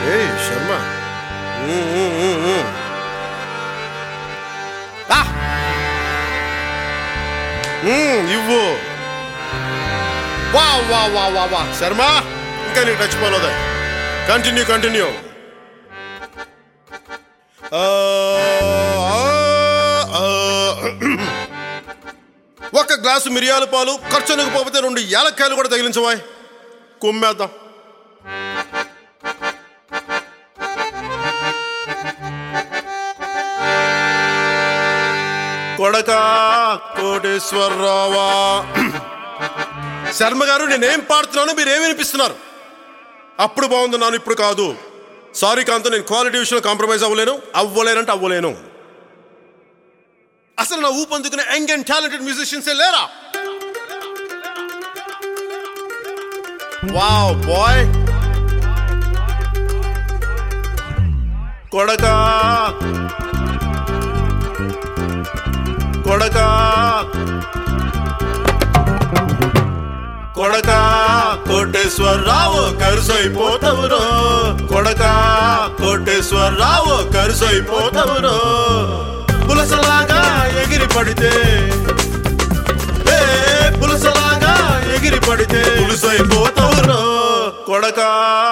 ఏయ్ శర్మ ఉమ్, ఉమ్, ఉమ్, ఉమ్. ఆ! ఉమ్, ఇవ్వు వా వా వా వా వా శర్మ ఇంకా నీకు టచ్ పోలేదా కంటిన్యూ కంటిన్యూ ఒక గ్లాసు మిరియాల పాలు ఖర్చు పోతే రెండు యాలక్కాయలు కూడా తగిలించవాయ్ కుమ్మేద్దాం కొడక కోటేశ్వరరావా శర్మ గారు నేనేం పాడుతున్నాను మీరు ఏమి వినిపిస్తున్నారు అప్పుడు బాగుందన్నాను ఇప్పుడు కాదు సారీ కాంతో నేను క్వాలిటీ విషయంలో కాంప్రమైజ్ అవ్వలేను అవ్వలేనంటే అవ్వలేను అసలు నా ఊపందుకునే యంగ్ అండ్ టాలెంటెడ్ మ్యూజిషియన్స్ లేరా వావ్ బాయ్ కొడక కొడక కొడక కోటేశ్వరరావు కరుసైపోతవురో కొడక కోటేశ్వరరావు కరుసైపోతవురో పులసలాగా ఎగిరి పడితే ఏ పులసలాగా ఎగిరి పడితే పులుసైపోతవురో కొడక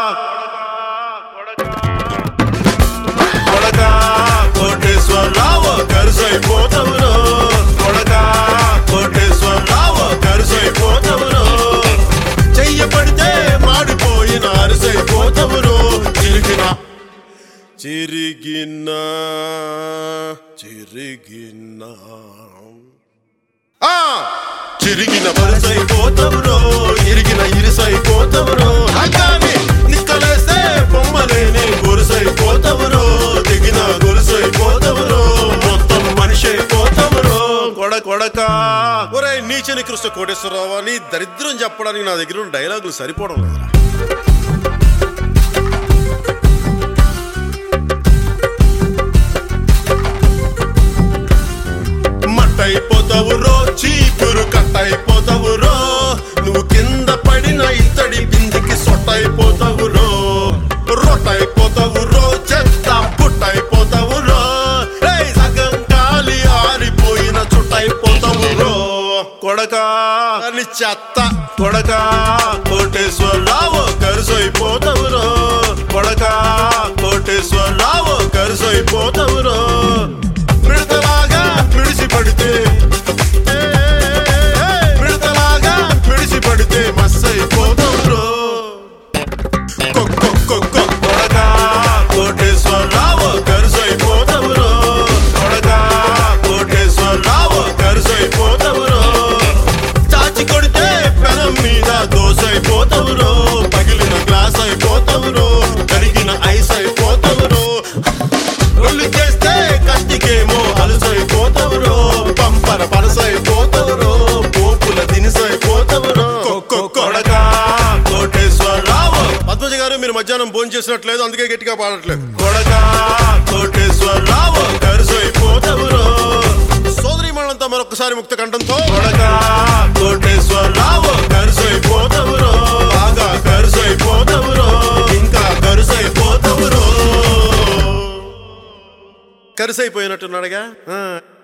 కొడక కోటేశ్వరరావు కరుసైపోతవురో కొడక కోటేశ్వరరావు కరుసైపోతవురో చెయ్య పడితే మాడిపోయిన అరుసైపోతవురో చిరిగిన చిరిగిన చిరిగిన ఆ చిరిగిన వరుసైపోతవురో ఇరిగిన ఇరుసైపోతవురో హగ్గాని నిక్కలేస్తే బొమ్మలేని గొలుసైపోతవురో దిగిన గొలుసైపోతవురో మొత్తం మనిషి అయిపోతవురో కొడ కొడక ఒరే నీచని కృష్ణ కోటేశ్వరరావు అని దరిద్రం చెప్పడానికి నా దగ్గర ఉన్న డైలాగులు సరిపోవడం లేదురా మట్టయిపోతావు రో చీపురు కట్టయిపోతావు రో నువ్వు కింద పడిన ఇత్తడి బిందికి సొట్టయిపోతావు రో రొట్టయిపోతావు రో చెత్త పుట్టయిపోతావు రో రేయ్ సగం గాలి ఆరిపోయిన చుట్టయిపోతావు రో కొడక అని చెత్త కొడక కోటేశ్వరరావు కరుసైపోతావు రో కొడక కోటేశ్వరరావు కరుసైపోతావు రో మిడతలాగా మిడిసి పడితే మిడతలాగా మిడిసి పడితే మస్సైపోతావు కొడక కోటేశ్వరరావు కరుసైపోతావు కొడక కోటేశ్వరరావు కరుసైపోతావు చాచి కొడితే పెనం మీద దోసైపోతావు పగిలిన గ్లాస్ అయిపోతావు కరిగిన ఐస్ అయిపోతావు ఒళ్ళు చేస్తే కష్టికేమో అలసైపోతావురో పంపర పరసైపోతావురో పోపుల దినిసైపోతావురో కొడక కోటేశ్వరరావు పద్మజ గారు మీరు మధ్యాహ్నం భోజనం చేసినట్లేదు అందుకే గట్టిగా పాడట్లేదు కొడక కోటేశ్వరరావు కరుసైపోతావురో సోదరి మనంతా మరొకసారి ముక్త కంఠంతో కొడక కోటేశ్వరరావు కరుసైపోతావురో బాగా కరుసైపోతావురో ఇంకా కరుసైపోతావురో కరిసైపోయినట్టున్నాడుగా ఆ.